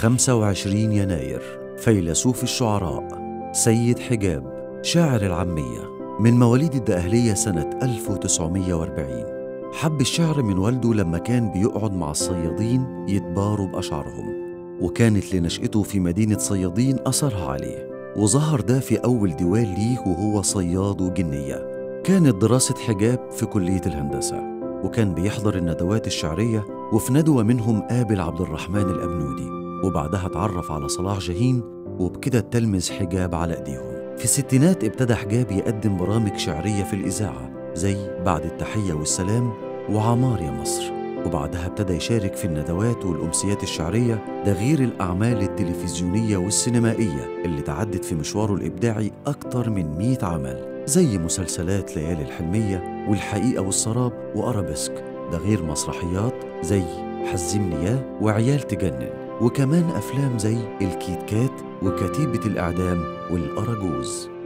25 يناير فيلسوف الشعراء سيد حجاب شاعر العامية من مواليد الدقهلية سنة 1940 حب الشعر من والده لما كان بيقعد مع الصيادين يتباروا بأشعارهم وكانت لنشأته في مدينة صيادين أثرها عليه وظهر ده في أول ديوان ليه وهو صياد وجنية كانت دراسة حجاب في كلية الهندسة وكان بيحضر الندوات الشعرية وفي ندوة منهم قابل عبد الرحمن الأبنودي وبعدها اتعرف على صلاح جاهين وبكده تلمذ حجاب على ايديهم في الستينات ابتدى حجاب يقدم برامج شعرية في الإذاعة زي بعد التحية والسلام وعمار يا مصر وبعدها ابتدى يشارك في الندوات والأمسيات الشعرية ده غير الأعمال التلفزيونية والسينمائية اللي تعدت في مشواره الإبداعي أكتر من 100 عمل زي مسلسلات ليالي الحلمية والحقيقة والسراب وأرابيسك ده غير مسرحيات زي حزمني ياه وعيال تجنن وكمان أفلام زي الكيت كات وكتيبة الإعدام والأراجوز